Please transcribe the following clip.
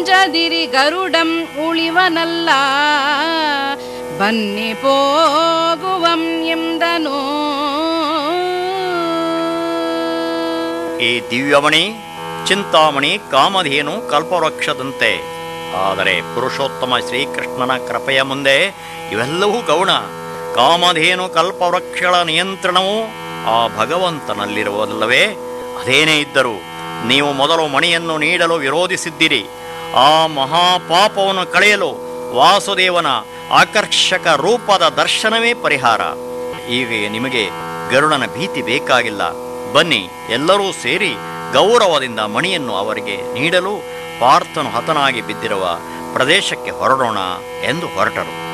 ಅಂಜದಿರಿ ಗರುಡಂ ಉಳಿವನಲ್ಲ ಬನ್ನಿ ಹೋಗುವಂ ಎಂದನು ಈ ದಿವ್ಯವಣಿ ಚಿಂತಾಮಣಿ ಕಾಮಧೇನು ಕಲ್ಪವೃಕ್ಷದಂತೆ ಆದರೆ ಪುರುಷೋತ್ತಮ ಶ್ರೀಕೃಷ್ಣನ ಕೃಪೆಯ ಮುಂದೆ ಇವೆಲ್ಲವೂ ಗೌಣ ಕಾಮಧೇನು ಕಲ್ಪವೃಕ್ಷಗಳ ನಿಯಂತ್ರಣವು ಆ ಭಗವಂತನಲ್ಲಿರುವುದಲ್ಲವೇ ಅದೇನೇ ಇದ್ದರೂ ನೀವು ಮೊದಲು ಮಣಿಯನ್ನು ನೀಡಲು ವಿರೋಧಿಸಿದ್ದಿರಿ ಆ ಮಹಾಪಾಪವನ್ನು ಕಳೆಯಲು ವಾಸುದೇವನ ಆಕರ್ಷಕ ರೂಪದ ದರ್ಶನವೇ ಪರಿಹಾರ ಈಗ ನಿಮಗೆ ಗರುಡನ ಭೀತಿ ಬೇಕಾಗಿಲ್ಲ ಬನ್ನಿ ಎಲ್ಲರೂ ಸೇರಿ ಗೌರವದಿಂದ ಮಣಿಯನ್ನು ಅವರಿಗೆ ನೀಡಲು ಪಾರ್ಥನು ಹತನಾಗಿ ಬಿದ್ದಿರುವ ಪ್ರದೇಶಕ್ಕೆ ಹೊರಡೋಣ ಎಂದು ಹೊರಟರು